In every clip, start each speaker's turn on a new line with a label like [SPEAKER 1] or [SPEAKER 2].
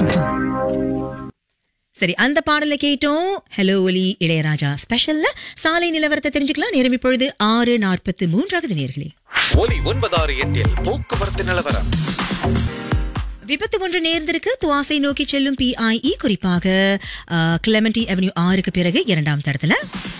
[SPEAKER 1] சரி அந்த பாடலை கேட்டோம் ஹலோ ஒலி இளையராஜா ஸ்பெஷல்ல சாலை நிலவரத்தை தெரிஞ்சுக்கலாம் நேரம் இப்பொழுது ஆறு நாற்பத்து மூன்றாவது நேர்களே
[SPEAKER 2] ஒலி ஒன்பதாறு எட்டில் போக்குவரத்து நிலவரம்
[SPEAKER 1] விபத்து ஒன்று நேர்ந்திருக்கு துவாசை நோக்கி செல்லும் பிஐஇ குறிப்பாக கிளமெண்டி அவென்யூ ஆறுக்கு பிறகு இரண்டாம் தடத்துல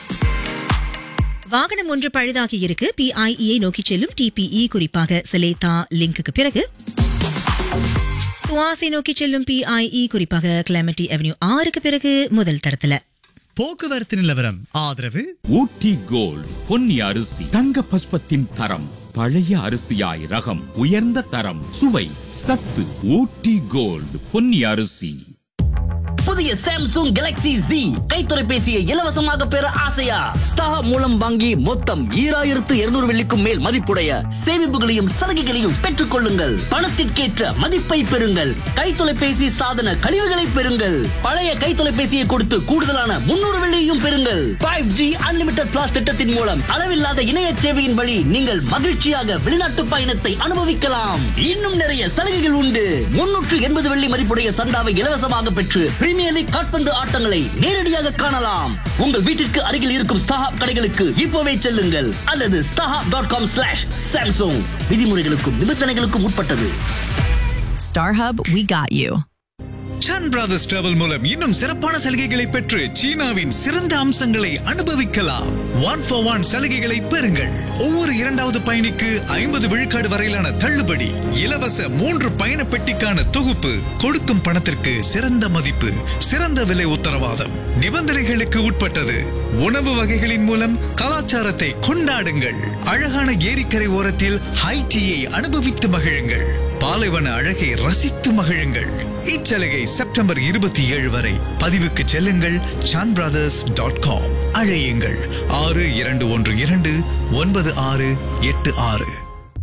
[SPEAKER 1] வாகனம் ஒன்று பழுதாகி இருக்கு பிஐஇயை நோக்கி செல்லும் டிபிஇ குறிப்பாக செலேதா லிங்குக்கு பிறகு துவாசை நோக்கி செல்லும் பிஐஇ குறிப்பாக கிளமெண்டி அவென்யூ ஆறுக்கு பிறகு முதல் தடத்துல
[SPEAKER 3] போக்குவரத்து நிலவரம் ஆதரவு
[SPEAKER 4] ஊட்டி கோல்ட் பொன்னி அரிசி தங்க பஸ்பத்தின் தரம் பழைய அரிசியாய் ரகம் உயர்ந்த தரம் சுவை சத்து ஊட்டி கோல்ட் பொன்னி அரிசி
[SPEAKER 5] புதிய சாம்சங் கேலக்ஸி Z கைத்தொலைபேசியை இலவசமாக பெற ஆசையா ஸ்டார் மூலம் வாங்கி மொத்தம் ஈராயிரத்து இருநூறு வெள்ளிக்கும் மேல் மதிப்புடைய சேமிப்புகளையும் சலுகைகளையும் பெற்றுக் கொள்ளுங்கள் பணத்திற்கேற்ற மதிப்பை பெறுங்கள் கைத்தொலைபேசி சாதன கழிவுகளை பெறுங்கள் பழைய கைத்தொலைபேசியை கொடுத்து கூடுதலான முன்னூறு வெள்ளியையும் பெறுங்கள் ஃபைவ் ஜி அன்லிமிட்டட் பிளாஸ் திட்டத்தின் மூலம் அளவில்லாத இணைய சேவையின் வழி நீங்கள் மகிழ்ச்சியாக வெளிநாட்டு பயணத்தை அனுபவிக்கலாம் இன்னும் நிறைய சலுகைகள் உண்டு முன்னூற்று எண்பது வெள்ளி மதிப்புடைய சந்தாவை இலவசமாக பெற்று பிரீமியர் லீக் காட்பந்து ஆட்டங்களை நேரடியாக காணலாம் உங்கள் வீட்டிற்கு அருகில் இருக்கும் ஸ்டாஹாப் கடைகளுக்கு இப்போவே செல்லுங்கள் அல்லது StarHub dot com slash Samsung விதிமுறைகளுக்கும் நிபந்தனைகளுக்கும் உட்பட்டது
[SPEAKER 6] StarHub, we got you.
[SPEAKER 3] Sun Brothers Travel மூலம் இன்னும் சிறப்பான சலுகைகளை பெற்று சீனாவின் சிறந்த அம்சங்களை அனுபவிக்கலாம் ஒன் ஃபார் ஒன் சலுகைகளை பெறுங்கள் ஒவ்வொரு இரண்டாவது பயணிக்கு ஐம்பது விழுக்காடு வரையிலான தள்ளுபடி இலவச மூன்று பயண பெட்டிக்கான தொகுப்பு கொடுக்கும் பணத்திற்கு சிறந்த மதிப்பு சிறந்த விலை உத்தரவாதம் நிபந்தனைகளுக்கு உட்பட்டது உணவு வகைகளின் மூலம் கலாச்சாரத்தை கொண்டாடுங்கள் அழகான ஏரிக்கரை ஓரத்தில் ஹை டீயை அனுபவித்து மகிழுங்கள் பாலைவன அழகை ரசித்து மகிழுங்கள் இச்சலுகை செப்டம்பர் இருபத்தி ஏழு வரை பதிவுக்கு செல்லுங்கள் சான் பிரதர்ஸ் டாட் காம் அழையுங்கள் ஆறு இரண்டு ஒன்று இரண்டு ஒன்பது ஆறு எட்டு ஆறு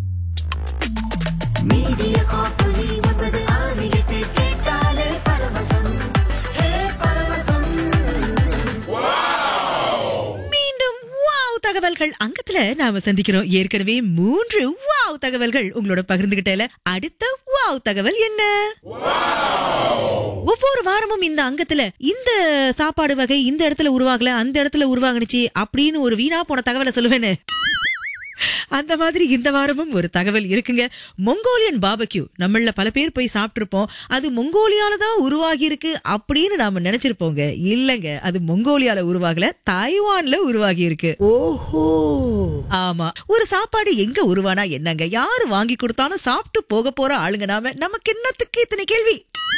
[SPEAKER 7] மீடியா காப்பொலி ஒன்பது ஆறு எட்டு கேட்டாலே பரவசம் ஹே பரவசம்
[SPEAKER 1] மீண்டும் வாவ் தகவல்கள் அங்கத்துல நாம சந்திக்கிறோம் ஏற்கனவே மூன்று வாவ் தகவல்கள் உங்களோட பகிர்ந்துகிட்டல அடுத்த வாவ் தகவல் என்ன ஒவ்வொரு வாரமும் இந்த அங்கத்துல இந்த சாப்பாடு வகை இந்த இடத்துல உருவாகல அந்த இடத்துல உருவாகுனுச்சு அப்படின்னு ஒரு வீணா போன தகவலை சொல்லுவேன்னு அந்த மாதிரி இந்த வாரமும் ஒரு தகவல் இருக்குங்க மொங்கோலியன் பாபக்யூ நம்மள பல பேர் போய் சாப்பிட்டிருப்போம் அது மொங்கோலியால தான் உருவாகி இருக்கு அப்படின்னு நாம நினைச்சிருப்போங்க இல்லங்க அது மொங்கோலியால உருவாகல தாய்வான்ல உருவாகி இருக்கு ஓஹோ ஆமா ஒரு சாப்பாடு எங்க உருவானா என்னங்க யாரு வாங்கி கொடுத்தாலும் சாப்பிட்டு போக போற ஆளுங்க நாம நமக்கு என்னத்துக்கு இத்தனை கேள்வி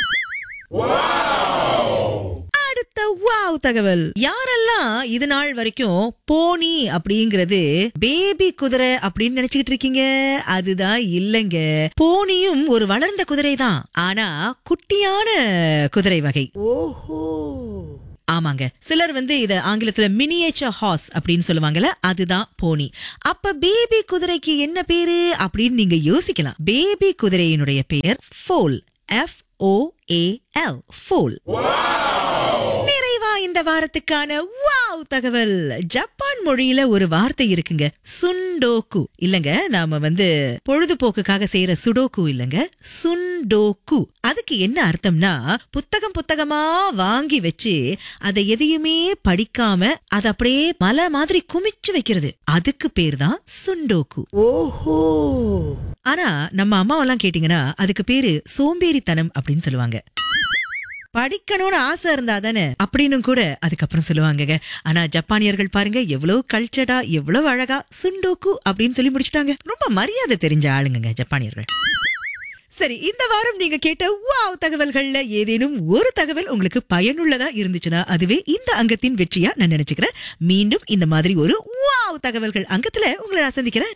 [SPEAKER 1] அடுத்த வாவ் தகவல் யாரெல்லாம் இது நாள் வரைக்கும் போனி அப்படிங்கிறது பேபி குதிரை அப்படின்னு நினைச்சுக்கிட்டு இருக்கீங்க அதுதான் இல்லைங்க போனியும் ஒரு வளர்ந்த குதிரை தான் ஆனா குட்டியான குதிரை வகை ஆமாங்க சிலர் வந்து இத ஆங்கிலத்துல மினியேச்சர் ஹார்ஸ் அப்படின்னு சொல்லுவாங்கல்ல அதுதான் போனி அப்ப பேபி குதிரைக்கு என்ன பேரு அப்படின்னு நீங்க யோசிக்கலாம் பேபி குதிரையினுடைய பெயர் ஃபோல் எஃப் ஓ ஏ எல் ஃபோல் நிறைவா இந்த வாரத்துக்கான வாவ் தகவல் ஜப்பான் மொழியில ஒரு வார்த்தை இருக்குங்க சுண்டோக்கு இல்லங்க நாம வந்து பொழுதுபோக்குக்காக செய்யற சுடோக்கு இல்லங்க சுண்டோக்கு அதுக்கு என்ன அர்த்தம்னா புத்தகம் புத்தகமா வாங்கி வச்சு அதை எதையுமே படிக்காம அதை அப்படியே மலை மாதிரி குமிச்சு வைக்கிறது அதுக்கு பேர் தான் சுண்டோக்கு ஆனா நம்ம அம்மாவெல்லாம் கேட்டீங்கன்னா அதுக்கு பேரு சோம்பேறித்தனம் அப்படின்னு சொல்லுவாங்க படிக்கணும்னு ஆசை இருந்தா தானே அப்படின்னு கூட அதுக்கப்புறம் சொல்லுவாங்கங்க ஆனா ஜப்பானியர்கள் பாருங்க எவ்வளவு கல்ச்சர்டா எவ்வளவு அழகா சுண்டோக்கு அப்படின்னு சொல்லி முடிச்சிட்டாங்க ரொம்ப மரியாதை தெரிஞ்ச ஆளுங்கங்க ஜப்பானியர்கள் சரி இந்த வாரம் நீங்க கேட்ட வாவ் தகவல்கள்ல ஏதேனும் ஒரு தகவல் உங்களுக்கு பயனுள்ளதா இருந்துச்சுன்னா அதுவே இந்த அங்கத்தின் வெற்றியா நான் நினைச்சுக்கிறேன் மீண்டும் இந்த மாதிரி ஒரு வாவ் தகவல்கள் அங்கத்துல உங்களை நான் சந்திக்கிறேன்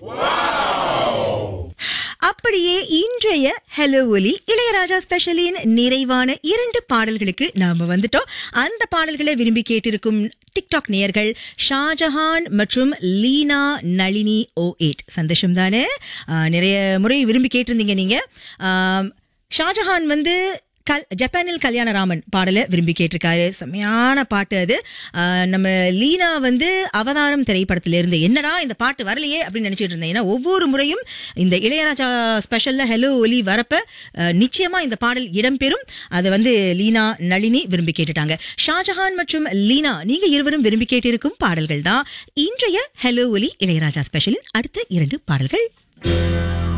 [SPEAKER 1] அப்படியே இன்றைய ஹலோ ஒலி இளையராஜா ஸ்பெஷலின் நிறைவான இரண்டு பாடல்களுக்கு நாம வந்துட்டோம் அந்த பாடல்களை விரும்பி கேட்டிருக்கும் டிக்டாக் நேயர்கள் ஷாஜஹான் மற்றும் லீனா நளினி ஓ எயிட் சந்தோஷம் தானே ஆஹ், நிறைய முறை விரும்பி கேட்டிருந்தீங்க நீங்க ஆம், ஷாஜஹான் வந்து கல் ஜப்பானில் கல்யாணராமன் பாடலை விரும்பி கேட்டிருக்காரு செம்மையான பாட்டு அது ஆஹ் நம்ம லீனா வந்து அவதாரம் திரைப்படத்திலிருந்து என்னடா இந்த பாட்டு வரலையே அப்படின்னு நினைச்சிட்டு இருந்தேன் ஏன்னா ஒவ்வொரு முறையும் இந்த இளையராஜா ஸ்பெஷல்ல ஹலோ ஒலி வரப்ப ஆஹ் நிச்சயமா இந்த பாடல் இடம்பெறும் அதை வந்து லீனா நளினி விரும்பி கேட்டுட்டாங்க ஷாஜஹான் மற்றும் லீனா நீங்க இருவரும் விரும்பி கேட்டிருக்கும் பாடல்கள் தான் இன்றைய ஹலோ ஒலி இளையராஜா ஸ்பெஷலின் அடுத்த இரண்டு பாடல்கள்